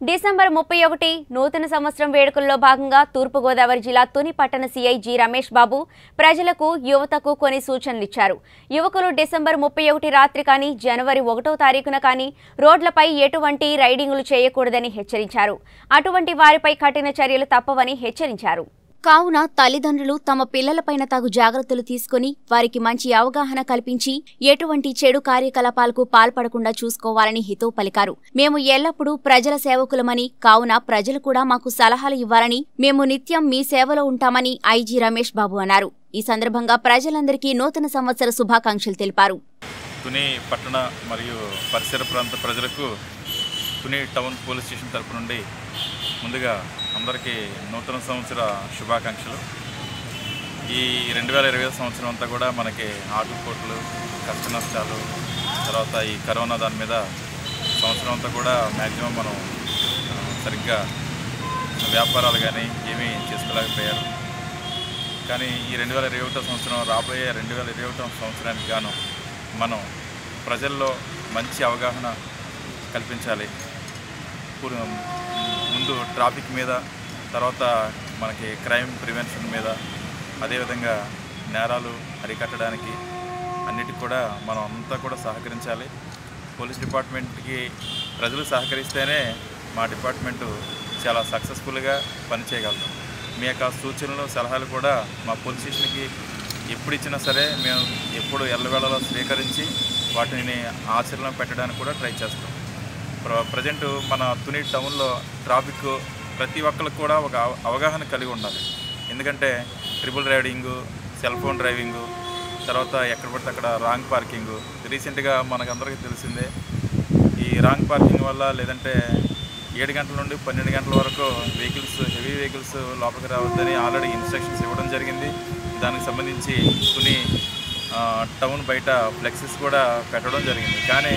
December ముప్పై ఒకటి నూతన సంవత్సరం వేడుకల్లో భాగంగా తూర్పుగోదావరి జిల్లా తుని పట్టణ సీఐ జి రమేష్ బాబు ప్రజలకు యువతకు కొన్ని సూచనలిచ్చారు యువకులు డిసెంబర్ ముప్పై ఒకటి రాత్రి కానీ జనవరి ఒకటో తారీఖున కానీ రోడ్లపై ఎటువంటి రైడింగులు చేయకూడదని హెచ్చరించారు అటువంటి వారిపై కఠిన చర్యలు తప్పవని హెచ్చరించారు కావున తల్లిదండ్రులు తమ పిల్లలపైన తగు జాగ్రత్తలు తీసుకుని వారికి మంచి అవగాహన కల్పించి ఎటువంటి చెడు కార్యకలాపాలకు పాల్పడకుండా చూసుకోవాలని హితవు పలికారు మేము ఎల్లప్పుడూ ప్రజల సేవకులమని కావున ప్రజలు కూడా మాకు సలహాలు ఇవ్వాలని మేము నిత్యం మీ సేవలో ఉంటామని ఐజీ రమేష్ బాబు అన్నారు ఈ సందర్భంగా ప్రజలందరికీ నూతన సంవత్సర శుభాకాంక్షలు తెలిపారు తుని పట్టణ మరియు పరిసర ప్రాంత ప్రజలకు తుని టౌన్ పోలీస్ స్టేషన్ తరపు నుండి ముందుగా అందరికీ నూతన సంవత్సర శుభాకాంక్షలు ఈ రెండు వేల ఇరవై సంవత్సరం అంతా కూడా మనకి ఆటుపోట్లు కష్ట నష్టాలు తర్వాత ఈ కరోనా దాని మీద సంవత్సరం అంతా కూడా మ్యాక్సిమం మనం ఆ, సరిగ్గా వ్యాపారాలు కానీ ఏమీ చేసుకోలేకపోయారు కానీ ఈ రెండు వేల ఇరవై ఒకటో సంవత్సరం రాబోయే రెండు వేల ఇరవై ఒకటో సంవత్సరానికి గాను మనం ప్రజల్లో మంచి అవగాహన కల్పించాలి పూర్వ- ముందు ట్రాఫిక్ మీద తర్వాత మనకి క్రైమ్ ప్రివెన్షన్ మీద అదేవిధంగా నేరాలు అరికట్టడానికి అన్నిటికి కూడా మనం అంతా కూడా సహకరించాలి పోలీస్ డిపార్ట్మెంట్కి ప్రజలు సహకరిస్తేనే మా డిపార్ట్మెంటు చాలా సక్సెస్ఫుల్గా పనిచేయగలదు మీ యొక్క సూచనలు సలహాలు కూడా మా పోలీస్ స్టేషన్కి ఎప్పుడు ఇచ్చినా సరే మేము ఎప్పుడు ఎల్లవేళలో స్వీకరించి వాటిని ఆచరణ పెట్టడానికి కూడా ట్రై చేస్తాం ప్ర ప్రజెంట్ మన తుని టౌన్లో ట్రాఫిక్ ప్రతి ఒక్కరికి కూడా ఒక అవ- అవగాహన కలిగి ఉండాలి ఎందుకంటే triple riding cell phone driving తర్వాత ఎక్కడ పడితే అక్కడ రాంగ్ పార్కింగు రీసెంట్గా మనకందరికీ తెలిసిందే ఈ రాంగ్ పార్కింగ్ వల్ల లేదంటే ఏడు గంటల నుండి పన్నెండు గంటల వరకు వెహికల్స్ హెవీ వెహికల్స్ లోపలికి రావద్దని ఆల్రెడీ ఇన్స్ట్రక్షన్స్ ఇవ్వడం జరిగింది దానికి సంబంధించి తుని ఆ, టౌన్ బయట ఫ్లెక్సెస్ కూడా పెట్టడం జరిగింది కానీ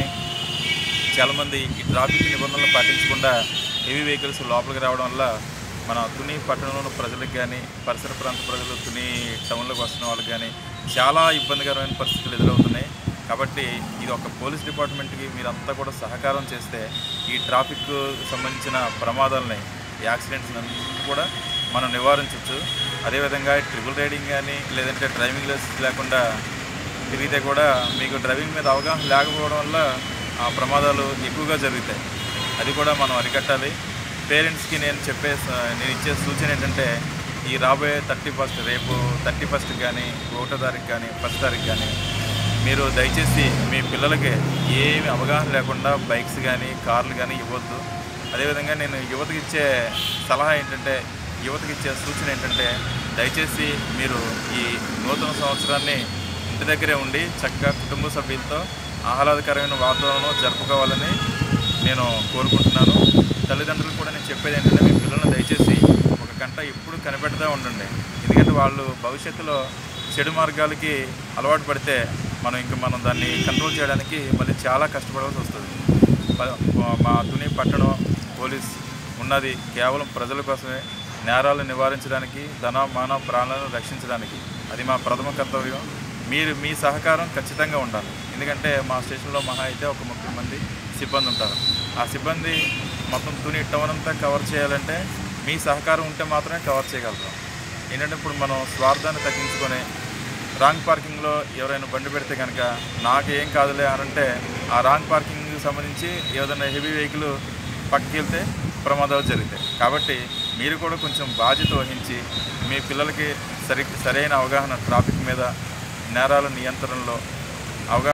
చాలామంది ఈ ట్రాఫిక్ నిబంధనలు పాటించకుండా హెవీ వెహికల్స్ లోపలికి రావడం వల్ల మన తుని పట్టణంలోని ప్రజలకు కానీ పరిసర ప్రాంత ప్రజలు తుని టౌన్లోకి వస్తున్న వాళ్ళకి కానీ చాలా ఇబ్బందికరమైన పరిస్థితులు ఎదురవుతున్నాయి కాబట్టి ఇది ఒక పోలీస్ డిపార్ట్మెంట్కి మీరంతా కూడా సహకారం చేస్తే ఈ ట్రాఫిక్ సంబంధించిన ప్రమాదాలని యాక్సిడెంట్స్ అన్నింటినీ కూడా మనం నివారించవచ్చు అదేవిధంగా ట్రిపుల్ రైడింగ్ కానీ లేదంటే డ్రైవింగ్ లైసెన్స్ లేకుండా తిరిగితే కూడా మీకు డ్రైవింగ్ మీద అవగాహన లేకపోవడం వల్ల ఆ ప్రమాదాలు ఎక్కువగా జరుగుతాయి అది కూడా మనం అరికట్టాలి పేరెంట్స్కి నేను చెప్పే స- నేను ఇచ్చే సూచన ఏంటంటే ఈ రాబోయే థర్టీ ఫస్ట్ రేపు థర్టీ ఫస్ట్ కానీ ఒకటో తారీఖు కానీ ఫస్ట్ తారీఖు కానీ మీరు దయచేసి మీ పిల్లలకి ఏమి అవగాహన లేకుండా బైక్స్ కానీ కార్లు కానీ ఇవ్వద్దు అదేవిధంగా నేను యువతకి ఇచ్చే సలహా ఏంటంటే యువతకి ఇచ్చే సూచన ఏంటంటే దయచేసి మీరు ఈ నూతన సంవత్సరాన్ని ఇంటి దగ్గరే ఉండి చక్కగా కుటుంబ సభ్యులతో ఆహ్లాదకరమైన వాతావరణం జరుపుకోవాలని నేను కోరుకుంటున్నాను తల్లిదండ్రులు కూడా నేను చెప్పేది ఏంటంటే మీ పిల్లల్ని దయచేసి ఒక గంట ఎప్పుడు కనిపెడతా ఉండండి ఎందుకంటే వాళ్ళు భవిష్యత్తులో చెడు మార్గాలకి అలవాటు పడితే మనం ఇంకా మనం దాన్ని కంట్రోల్ చేయడానికి మళ్ళీ చాలా కష్టపడాల్సి వస్తుంది ప- మా తుని పట్టణం పోలీస్ ఉన్నది కేవలం ప్రజల కోసమే నేరాలు నివారించడానికి ధన మాన ప్రాణాలను రక్షించడానికి అది మా ప్రథమ కర్తవ్యం మీరు మీ సహకారం ఖచ్చితంగా ఉండాలి ఎందుకంటే మా స్టేషన్లో మహా అయితే ఒక ముప్పై మంది సిబ్బంది ఉంటారు ఆ సిబ్బంది మొత్తం తుని టౌన్ అంతా కవర్ చేయాలంటే మీ సహకారం ఉంటే మాత్రమే కవర్ చేయగలుగుతాం ఏంటంటే ఇప్పుడు మనం స్వార్థాన్ని తగ్గించుకొని రాంగ్ పార్కింగ్లో ఎవరైనా బండి పెడితే కనుక నాకు ఏం కాదులే అని అంటే ఆ రాంగ్ పార్కింగ్కి సంబంధించి ఏదైనా హెవీ వెహికల్ పక్కకి వెళ్తే ప్రమాదాలు జరుగుతాయి కాబట్టి మీరు కూడా కొంచెం బాధ్యత వహించి మీ పిల్లలకి సరి సరైన అవగాహన ట్రాఫిక్ మీద నేరాల నియంత్రణలో అవగాహన